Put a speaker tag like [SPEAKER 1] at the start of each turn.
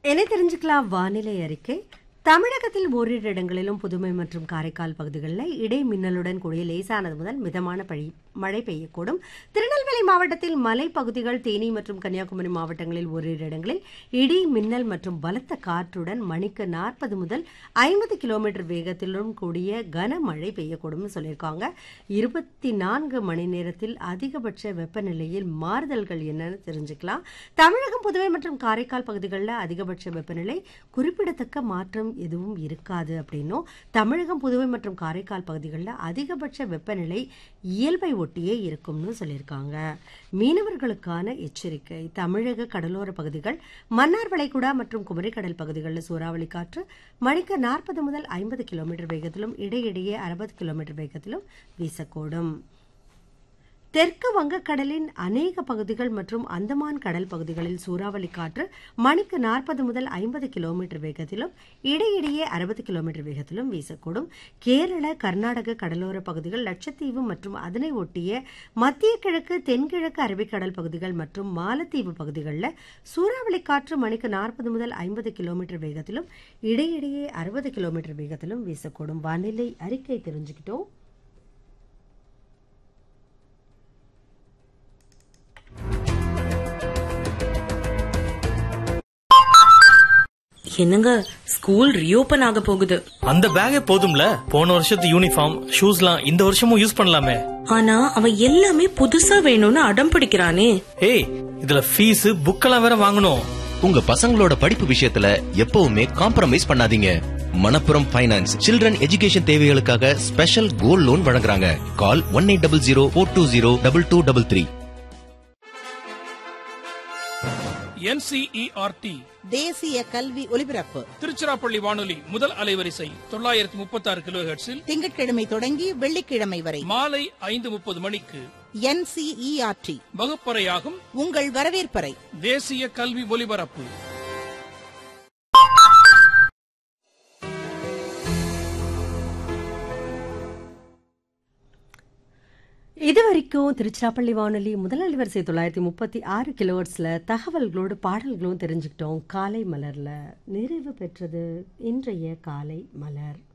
[SPEAKER 1] என்ன தெரிஞ்சுக்கலாம் வானிலை அறிக்கை தமிழகத்தில் ஓரிரு இடங்களிலும் புதுமை மற்றும் காரைக்கால் பகுதிகளில் இடை மின்னலுடன் கூடிய லேசானது முதல் மிதமான பழி மழை பெய்யக்கூடும் திருநெல்வேலி மாவட்டத்தில் மலைப்பகுதிகள் தேனி மற்றும் கன்னியாகுமரி மாவட்டங்களில் ஓரிரு இடங்களில் இடி மின்னல் மற்றும் பலத்த காற்றுடன் மணிக்கு நாற்பது முதல் ஐம்பது கிலோமீட்டர் வேகத்திலும் கூடிய கனமழை பெய்யக்கூடும்னு சொல்லியிருக்காங்க இருபத்தி நான்கு மணி நேரத்தில் அதிகபட்ச வெப்பநிலையில் மாறுதல்கள் என்னன்னு தெரிஞ்சுக்கலாம் தமிழகம் புதுவை மற்றும் காரைக்கால் பகுதிகளில் அதிகபட்ச வெப்பநிலை குறிப்பிடத்தக்க மாற்றம் எதுவும் இருக்காது அப்படின்னும் தமிழகம் புதுவை மற்றும் காரைக்கால் பகுதிகளில் அதிகபட்ச வெப்பநிலை இயல்பை ஒட்டியே இருக்கும்னு சொல்லியிருக்காங்க மீனவர்களுக்கான எச்சரிக்கை தமிழக கடலோர பகுதிகள் மன்னார் வளைகுடா மற்றும் குமரிக்கடல் பகுதிகளில் சூறாவளி காற்று மணிக்கு நாற்பது முதல் ஐம்பது கிலோமீட்டர் வேகத்திலும் இடையிடையே அறுபது கிலோமீட்டர் வேகத்திலும் வீசக்கூடும் தெற்கு வங்கக்கடலின் அநேக பகுதிகள் மற்றும் அந்தமான் கடல் பகுதிகளில் சூறாவளி காற்று மணிக்கு நாற்பது முதல் ஐம்பது கிலோமீட்டர் வேகத்திலும் இடையிடையே அறுபது கிலோமீட்டர் வேகத்திலும் வீசக்கூடும் கேரள கர்நாடக கடலோர பகுதிகள் லட்சத்தீவு மற்றும் அதனை ஒட்டிய மத்திய கிழக்கு தென்கிழக்கு அரபிக்கடல் பகுதிகள் மற்றும் மாலத்தீவு பகுதிகளில் சூறாவளி காற்று மணிக்கு நாற்பது முதல் ஐம்பது கிலோமீட்டர் வேகத்திலும் இடையிடையே அறுபது கிலோமீட்டர் வேகத்திலும் வீசக்கூடும் வானிலை அறிக்கை தெரிஞ்சுக்கிட்டோம்
[SPEAKER 2] என்னங்க ஸ்கூல் ரீஓபன் ஆக போகுது
[SPEAKER 3] அந்த பேக்கே போதும்ல போன வருஷத்து யூனிஃபார்ம் ஷூஸ்லாம் இந்த வருஷமும் யூஸ் பண்ணலாமே
[SPEAKER 2] ஆனா அவன் எல்லாமே புதுசா வேணும்னு அடம் பிடிக்கிறானே
[SPEAKER 3] ஏய் இதுல ஃபீஸ் புக்கெல்லாம் வேற வாங்கணும்
[SPEAKER 4] உங்க பசங்களோட படிப்பு விஷயத்துல எப்பவுமே காம்ப்ரமைஸ் பண்ணாதீங்க மணப்புரம் ஃபைனான்ஸ் சில்ட்ரன் எஜுகேஷன் தேவைகளுக்காக ஸ்பெஷல் கோல்ட் லோன் வழங்குறாங்க call one eight double zero four two zero double two double three
[SPEAKER 5] NCERT
[SPEAKER 6] தேசிய கல்வி ஒலிபரப்பு
[SPEAKER 5] திருச்சிராப்பள்ளி வானொலி முதல் அலைவரிசை தொள்ளாயிரத்தி முப்பத்தி ஆறு கிலோ
[SPEAKER 6] திங்கட்கிழமை தொடங்கி வெள்ளிக்கிழமை வரை
[SPEAKER 5] மாலை ஐந்து முப்பது மணிக்கு
[SPEAKER 6] என்சிஇஆர்டி
[SPEAKER 5] வகுப்பறையாகும்
[SPEAKER 6] உங்கள் வரவேற்பறை
[SPEAKER 5] தேசிய கல்வி ஒலிபரப்பு
[SPEAKER 1] இதுவரைக்கும் திருச்சிராப்பள்ளி வானொலி முதல் அலைவரிசை தொள்ளாயிரத்தி முப்பத்தி ஆறு கிலோவர்ஸில் தகவல்களோடு பாடல்களும் தெரிஞ்சுக்கிட்டோம் காலை மலரில் நிறைவு பெற்றது இன்றைய காலை மலர்